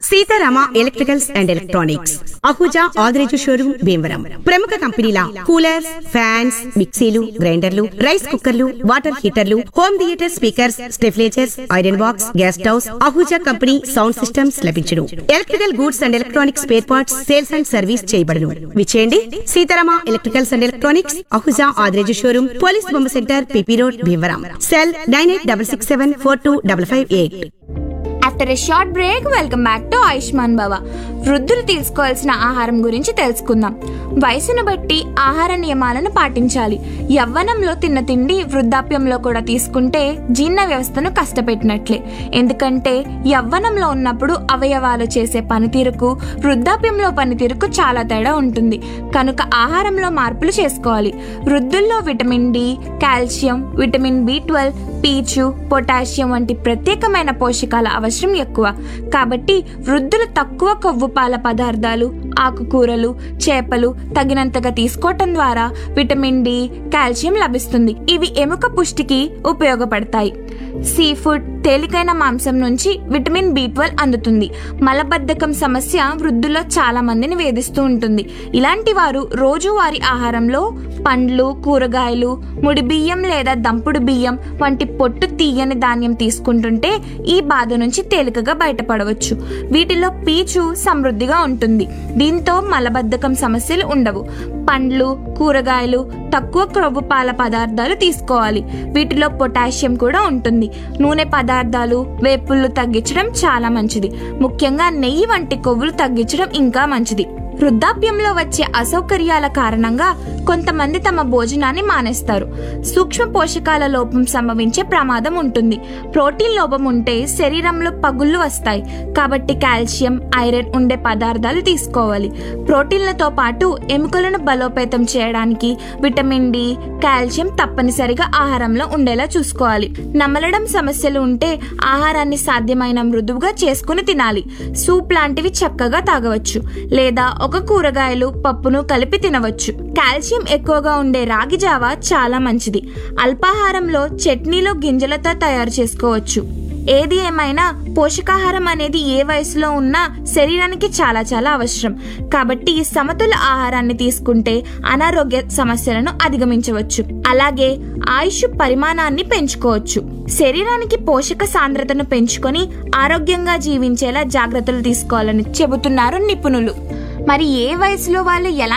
Sitarama electricals and electronics Ahuja Adireju showroom Bhimavaram ప్రముఖ కంపెనీల coolers fans మిక్సీలు గ్రైండర్లు రైస్ కుక్కర్లు వాటర్ హీటర్లు home theatre speakers stabilisers iron box gas stoves Ahuja company sound systems లభించును electrical goods and electronics spare parts sales and service చేయబడును విచేయండి Sitarama electricals and electronics Ahuja Adireju showroom police బొమ్మ centre PP road Bhimavaram cell nine eight double six seven four two double five eight after a short break welcome back to Ayushman Bhava వృద్ధులు తీసుకోవాల్సిన ఆహారం గురించి తెలుసుకుందాం వయసును బట్టి ఆహార నియమాలను పాటించాలి యవ్వనంలో తిన్న తిండి వృద్ధాప్యంలో కూడా తీసుకుంటే జీర్ణ వ్యవస్థను కష్టపెట్టినట్లే ఎందుకంటే యవ్వనంలో ఉన్నప్పుడు అవయవాలు చేసే పనితీరుకు వృద్ధాప్యంలో పనితీరుకు చాలా తేడా ఉంటుంది కనుక ఆహారంలో మార్పులు చేసుకోవాలి వృద్ధుల్లో vitamin D calcium vitamin B twelve పీచు పొటాషియం వంటి ప్రత్యేకమైన పోషకాల అవసరం ఎక్కువ కాబట్టి వృద్ధులు తక్కువ కొవ్వు పాల పదార్థాలు ఆకుకూరలు చేపలు తగినంతగా తీసుకోవటం ద్వారా విటమిన్ డి కాల్షియం లభిస్తుంది ఇవి ఎముక పుష్టికి ఉపయోగపడతాయి సీ ఫుడ్ తేలికైన మాంసం నుంచి విటమిన్ బి ట్వెల్వ్ అందుతుంది మలబద్ధకం సమస్య వృద్ధుల్లో చాలా మందిని వేధిస్తూ ఉంటుంది ఇలాంటి వారు రోజువారీ ఆహారంలో పండ్లు కూరగాయలు ముడి బియ్యం లేదా దంపుడు బియ్యం వంటి పొట్టు తీయని ధాన్యం తీసుకుంటుంటే ఈ బాధ నుంచి తేలికగా బయటపడవచ్చు వీటిలో పీచు సమృద్ధిగా ఉంటుంది దీంతో మలబద్ధకం సమస్యలు ఉండవు పండ్లు కూరగాయలు తక్కువ క్రొవ్వు పాల పదార్థాలు తీసుకోవాలి వీటిలో పొటాషియం కూడా ఉంటుంది నూనె పదార్థాలు వేపుళ్ళు తగ్గించడం చాలా మంచిది ముఖ్యంగా నెయ్యి వంటి కొవ్వులు తగ్గించడం ఇంకా మంచిది వృద్ధాప్యంలో వచ్చే అసౌకర్యాల కారణంగా కొంతమంది తమ భోజనాన్ని మానేస్తారు సూక్ష్మ పోషకాల లోపం సంభవించే ప్రమాదం ఉంటుంది ప్రోటీన్ లోపం ఉంటే శరీరంలో పగుళ్ళు వస్తాయి కాబట్టి కాల్షియం ఐరన్ ఉండే పదార్థాలు తీసుకోవాలి ప్రోటీన్లతో పాటు ఎముకలను బలోపేతం చేయడానికి విటమిన్ డి కాల్షియం తప్పనిసరిగా ఆహారంలో ఉండేలా చూసుకోవాలి నమలడం సమస్యలు ఉంటే ఆహారాన్ని సాధ్యమైన మృదువుగా చేసుకుని తినాలి సూప్ లాంటివి చక్కగా తాగవచ్చు లేదా ఒక కూరగాయలు పప్పును కలిపి తినవచ్చు కాల్షియం ఎక్కువగా ఉండే రాగి జావ చాలా మంచిది అల్పాహారంలో చట్నీలో గింజలతో తయారు చేసుకోవచ్చు ఏది ఏమైనా పోషకాహారం అనేది ఏ వయసులో ఉన్నా శరీరానికి చాలా చాలా అవసరం కాబట్టి సమతుల ఆహారాన్ని తీసుకుంటే అనారోగ్య సమస్యలను అధిగమించవచ్చు అలాగే ఆయుష్ పరిమాణాన్ని పెంచుకోవచ్చు శరీరానికి పోషక సాంద్రతను పెంచుకొని ఆరోగ్యంగా జీవించేలా జాగ్రత్తలు తీసుకోవాలని చెబుతున్నారు నిపుణులు మరి ఏ వయసులో వాళ్ళు ఎలా